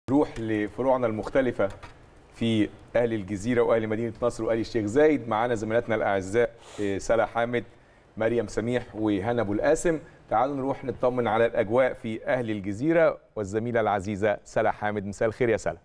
نروح لفروعنا المختلفة في أهل الجزيرة وأهل مدينة نصر وأهل الشيخ زايد معانا زميلاتنا الأعزاء إيه، سلا حامد مريم سميح وهنا أبو القاسم تعالوا نروح نطمن على الأجواء في أهل الجزيرة والزميلة العزيزة سلا حامد مساء الخير يا سلا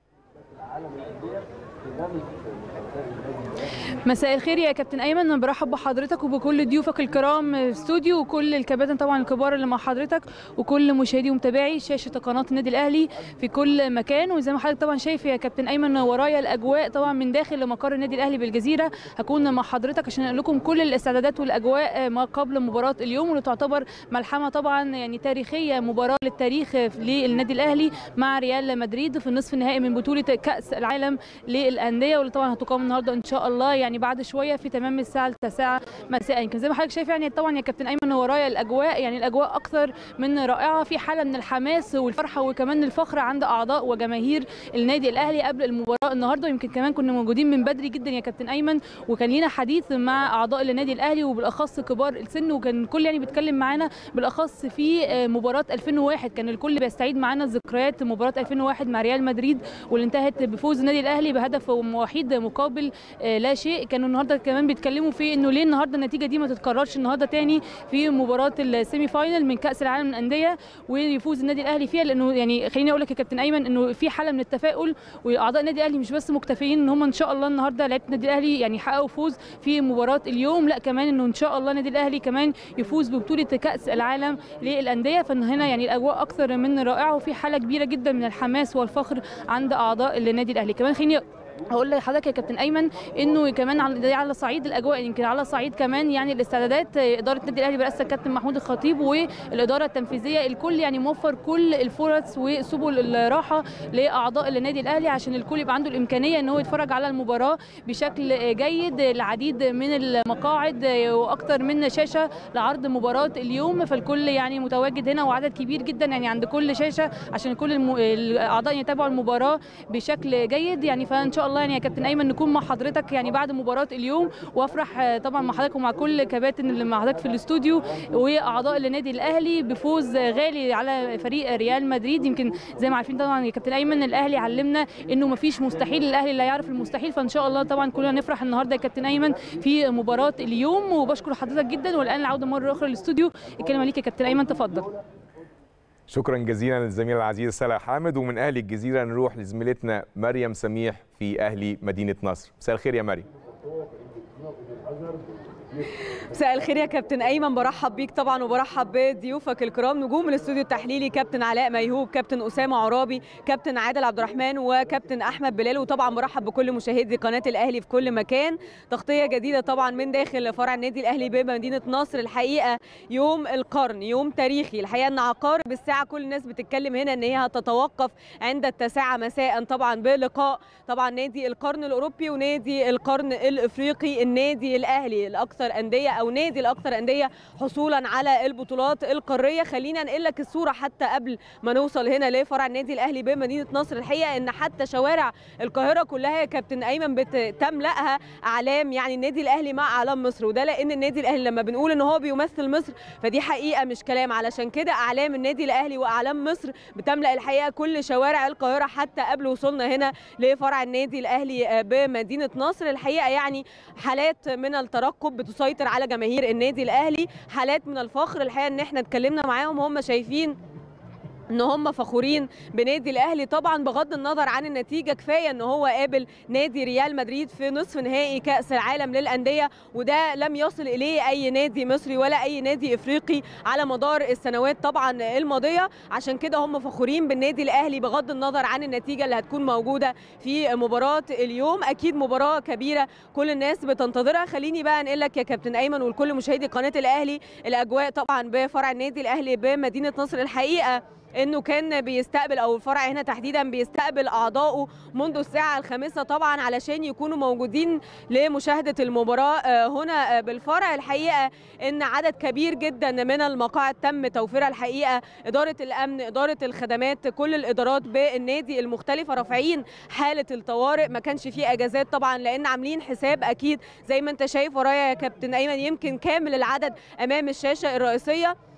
مساء الخير يا كابتن ايمن انا برحب بحضرتك وبكل ضيوفك الكرام في الاستوديو وكل الكباتن طبعا الكبار اللي مع حضرتك وكل مشاهدي ومتابعي شاشه قناه النادي الاهلي في كل مكان وزي ما حضرتك طبعا شايف يا كابتن ايمن ورايا الاجواء طبعا من داخل مقر النادي الاهلي بالجزيره هكون مع حضرتك عشان اقول لكم كل الاستعدادات والاجواء ما قبل مباراه اليوم واللي تعتبر ملحمه طبعا يعني تاريخيه مباراه للتاريخ للنادي الاهلي مع ريال مدريد في النصف النهائي من بطوله كاس العالم للانديه واللي طبعا هتقام النهارده ان شاء الله يعني بعد شويه في تمام الساعه 9 مساء يمكن زي ما حضرتك شايف يعني طبعا يا كابتن ايمن ورايا الاجواء يعني الاجواء اكثر من رائعه في حاله من الحماس والفرحه وكمان الفخر عند اعضاء وجماهير النادي الاهلي قبل المباراه النهارده يمكن كمان كنا موجودين من بدري جدا يا كابتن ايمن وكان لينا حديث مع اعضاء النادي الاهلي وبالاخص كبار السن وكان الكل يعني بيتكلم معانا بالاخص في مباراه 2001 كان الكل بيستعيد معانا ذكريات مباراه 2001 مع ريال مدريد واللي انتهت بفوز النادي الاهلي بهدف وحيد مقابل لا شيء كانوا النهارده كمان بيتكلموا في انه ليه النهارده النتيجه دي ما تتكررش النهارده تاني في مباراه السيمي فاينل من كاس العالم للانديه ويفوز النادي الاهلي فيها لانه يعني خليني اقول لك يا كابتن ايمن انه في حاله من التفاؤل واعضاء النادي الاهلي مش بس مكتفيين ان هم ان شاء الله النهارده لعيبه النادي الاهلي يعني يحققوا فوز في مباراه اليوم لا كمان انه ان شاء الله النادي الاهلي كمان يفوز ببطوله كاس العالم للانديه فهنا يعني الاجواء اكثر من رائعه وفي حاله كبيره جدا من الحماس والفخر عند اعضاء النادي الاهلي كمان خليني هقول لحضرتك يا كابتن ايمن انه كمان على على صعيد الاجواء يمكن على صعيد كمان يعني الاستعدادات اداره النادي الاهلي برئاسه الكابتن محمود الخطيب والاداره التنفيذيه الكل يعني موفر كل الفرص وسبل الراحه لاعضاء النادي الاهلي عشان الكل يبقى عنده الامكانيه ان هو يتفرج على المباراه بشكل جيد العديد من المقاعد واكثر من شاشه لعرض مباراه اليوم فالكل يعني متواجد هنا وعدد كبير جدا يعني عند كل شاشه عشان كل الم... الاعضاء يتابعوا المباراه بشكل جيد يعني فان شاء الله يعني يا كابتن ايمن نكون مع حضرتك يعني بعد مباراه اليوم وافرح طبعا مع حضرتك ومع كل كباتن اللي مع حضرتك في الاستوديو واعضاء النادي الاهلي بفوز غالي على فريق ريال مدريد يمكن زي ما عارفين طبعا يا كابتن ايمن الاهلي علمنا انه ما فيش مستحيل الاهلي لا يعرف المستحيل فان شاء الله طبعا كلنا نفرح النهارده يا كابتن ايمن في مباراه اليوم وبشكر حضرتك جدا والان العوده مره اخرى للاستوديو الكلمه ليك يا كابتن ايمن تفضل شكرا جزيلا للزميله العزيزه سلا حامد ومن اهل الجزيره نروح لزميلتنا مريم سميح في اهل مدينه نصر مساء الخير يا مريم مساء الخير يا كابتن ايمن برحب بيك طبعا وبرحب بضيوفك الكرام نجوم الاستوديو التحليلي كابتن علاء ميهوب كابتن اسامه عرابي كابتن عادل عبد الرحمن وكابتن احمد بلال وطبعا برحب بكل مشاهدي قناه الاهلي في كل مكان تغطيه جديده طبعا من داخل فرع النادي الاهلي بمدينه نصر الحقيقه يوم القرن يوم تاريخي الحقيقه ان عقارب الساعه كل الناس بتتكلم هنا ان هي هتتوقف عند التاسعه مساء طبعا بلقاء طبعا نادي القرن الاوروبي ونادي القرن الافريقي النادي الاهلي الاكثر انديه او نادي الاكثر انديه حصولا على البطولات القاريه خلينا انقل لك الصوره حتى قبل ما نوصل هنا لفرع النادي الاهلي بمدينه نصر الحقيقه ان حتى شوارع القاهره كلها يا كابتن ايمن بتملاها اعلام يعني النادي الاهلي مع اعلام مصر وده لان النادي الاهلي لما بنقول ان هو بيمثل مصر فدي حقيقه مش كلام علشان كده اعلام النادي الاهلي واعلام مصر بتملا الحقيقه كل شوارع القاهره حتى قبل وصولنا هنا لفرع النادي الاهلي بمدينه نصر الحقيقه يعني حالات من الترقب بتسيطر على جماهير النادي الاهلي حالات من الفخر الحقيقه ان احنا اتكلمنا معاهم هم شايفين ان هم فخورين بنادي الاهلي طبعا بغض النظر عن النتيجه كفايه ان هو قابل نادي ريال مدريد في نصف نهائي كاس العالم للانديه وده لم يصل اليه اي نادي مصري ولا اي نادي افريقي على مدار السنوات طبعا الماضيه عشان كده هم فخورين بالنادي الاهلي بغض النظر عن النتيجه اللي هتكون موجوده في مباراه اليوم اكيد مباراه كبيره كل الناس بتنتظرها خليني بقى انقل لك يا كابتن ايمن ولكل مشاهدي قناه الاهلي الاجواء طبعا بفرع النادي الاهلي بمدينه نصر الحقيقه انه كان بيستقبل او الفرع هنا تحديدا بيستقبل اعضائه منذ الساعه الخامسه طبعا علشان يكونوا موجودين لمشاهده المباراه هنا بالفرع الحقيقه ان عدد كبير جدا من المقاعد تم توفيرها الحقيقه اداره الامن اداره الخدمات كل الادارات بالنادي المختلفه رافعين حاله الطوارئ ما كانش فيه اجازات طبعا لان عاملين حساب اكيد زي ما انت شايف ورايا يا كابتن ايمن يمكن كامل العدد امام الشاشه الرئيسيه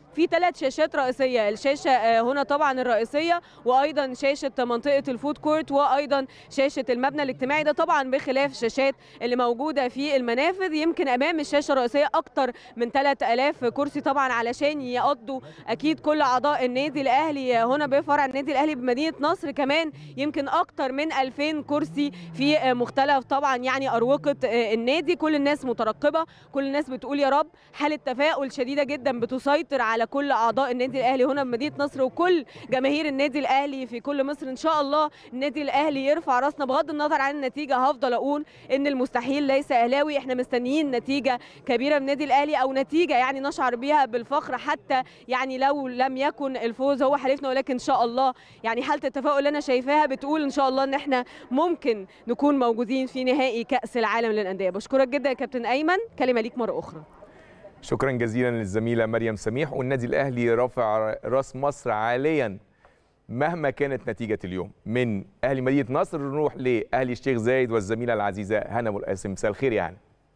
في ثلاث شاشات رئيسيه الشاشه آه، هنا طبعا الرئيسيه وايضا شاشه منطقه الفود كورت وايضا شاشه المبنى الاجتماعي ده طبعا بخلاف الشاشات اللي موجوده في المنافذ يمكن امام الشاشه الرئيسيه اكتر من 3000 كرسي طبعا علشان يقضوا اكيد كل اعضاء النادي الاهلي هنا بفرع النادي الاهلي بمدينه نصر كمان يمكن اكتر من 2000 كرسي في آه، مختلف طبعا يعني اروقه آه، النادي كل الناس مترقبه كل الناس بتقول يا رب حاله تفاؤل شديده جدا بتسيطر على كل اعضاء النادي الاهلي هنا بمدينه نصر وكل جماهير النادي الاهلي في كل مصر ان شاء الله النادي الاهلي يرفع راسنا بغض النظر عن النتيجه هفضل اقول ان المستحيل ليس اهلاوي احنا مستنيين نتيجه كبيره من النادي الاهلي او نتيجه يعني نشعر بها بالفخر حتى يعني لو لم يكن الفوز هو حليفنا ولكن ان شاء الله يعني حاله التفاؤل اللي انا شايفاها بتقول ان شاء الله ان احنا ممكن نكون موجودين في نهائي كاس العالم للانديه بشكرك جدا يا كابتن ايمن كلمه ليك مره اخرى شكرا جزيلا للزميله مريم سميح والنادي الاهلي رافع راس مصر عاليا مهما كانت نتيجه اليوم من اهلي مدينه نصر نروح لاهلي الشيخ زايد والزميله العزيزه هنا ابو القاسم مساء الخير يا هنا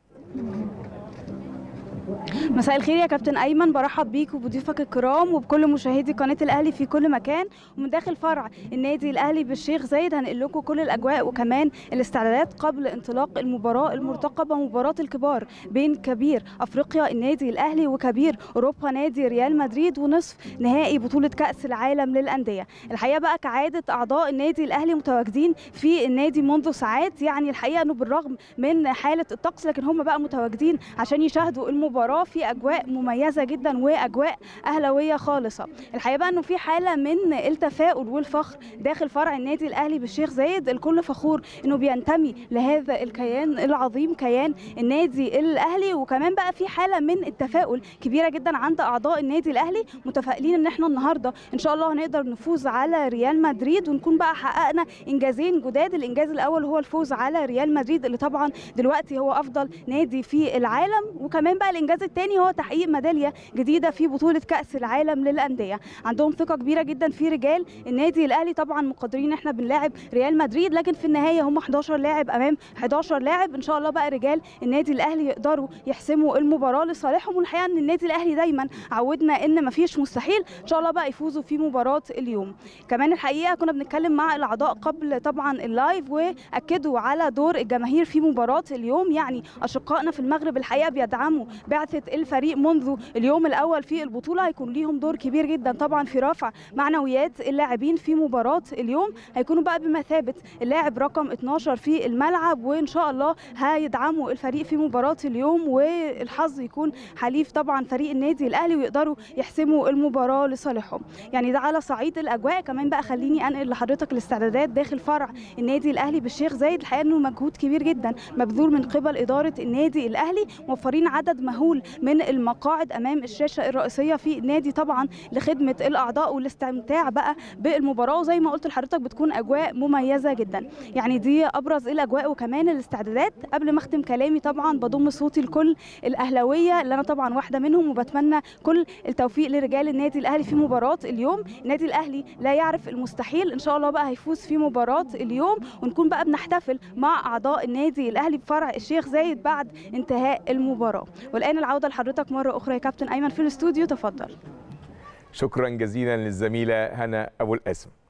مساء الخير يا كابتن ايمن برحب بيك وبضيوفك الكرام وبكل مشاهدي قناه الاهلي في كل مكان ومن داخل فرع النادي الاهلي بالشيخ زايد هنقل لكم كل الاجواء وكمان الاستعدادات قبل انطلاق المباراه المرتقبه مباراه الكبار بين كبير افريقيا النادي الاهلي وكبير اوروبا نادي ريال مدريد ونصف نهائي بطوله كاس العالم للانديه الحقيقه بقى كعاده اعضاء النادي الاهلي متواجدين في النادي منذ ساعات يعني الحقيقه انه بالرغم من حاله الطقس لكن هم بقى متواجدين عشان يشاهدوا المباراه في اجواء مميزه جدا واجواء اهلاويه خالصه الحقيقه بقى انه في حاله من التفاؤل والفخر داخل فرع النادي الاهلي بالشيخ زايد الكل فخور انه بينتمي لهذا الكيان العظيم كيان النادي الاهلي وكمان بقى في حاله من التفاؤل كبيره جدا عند اعضاء النادي الاهلي متفائلين ان احنا النهارده ان شاء الله هنقدر نفوز على ريال مدريد ونكون بقى حققنا انجازين جداد الانجاز الاول هو الفوز على ريال مدريد اللي طبعا دلوقتي هو افضل نادي في العالم وكمان بقى الانجاز الثاني هو تحقيق ميداليه جديده في بطوله كاس العالم للانديه عندهم ثقه كبيره جدا في رجال النادي الاهلي طبعا مقدرين احنا بنلاعب ريال مدريد لكن في النهايه هم 11 لاعب امام 11 لاعب ان شاء الله بقى رجال النادي الاهلي يقدروا يحسموا المباراه لصالحهم والحقيقه ان النادي الاهلي دايما عودنا ان مفيش مستحيل ان شاء الله بقى يفوزوا في مباراه اليوم كمان الحقيقه كنا بنتكلم مع الاعضاء قبل طبعا اللايف واكدوا على دور الجماهير في مباراه اليوم يعني اشقائنا في المغرب الحقيقه بيدعموا بعثه الفريق منذ اليوم الاول في البطوله هيكون ليهم دور كبير جدا طبعا في رفع معنويات اللاعبين في مباراه اليوم هيكونوا بقى بمثابه اللاعب رقم 12 في الملعب وان شاء الله هيدعموا الفريق في مباراه اليوم والحظ يكون حليف طبعا فريق النادي الاهلي ويقدروا يحسموا المباراه لصالحهم يعني ده على صعيد الاجواء كمان بقى خليني انقل لحضرتك الاستعدادات داخل فرع النادي الاهلي بالشيخ زايد الحقيقه انه مجهود كبير جدا مبذول من قبل اداره النادي الاهلي موفرين عدد مهول من المقاعد امام الشاشه الرئيسيه في النادي طبعا لخدمه الاعضاء والاستمتاع بقى بالمباراه وزي ما قلت لحضرتك بتكون اجواء مميزه جدا يعني دي ابرز الاجواء وكمان الاستعدادات قبل ما اختم كلامي طبعا بضم صوتي لكل الاهلاويه اللي انا طبعا واحده منهم وبتمنى كل التوفيق لرجال النادي الاهلي في مباراه اليوم النادي الاهلي لا يعرف المستحيل ان شاء الله بقى هيفوز في مباراه اليوم ونكون بقى بنحتفل مع اعضاء النادي الاهلي بفرع الشيخ زايد بعد انتهاء المباراه والان العوده لحضرتك مره اخرى يا كابتن ايمن في الاستوديو تفضل شكرا جزيلا للزميله هنا ابو القاسم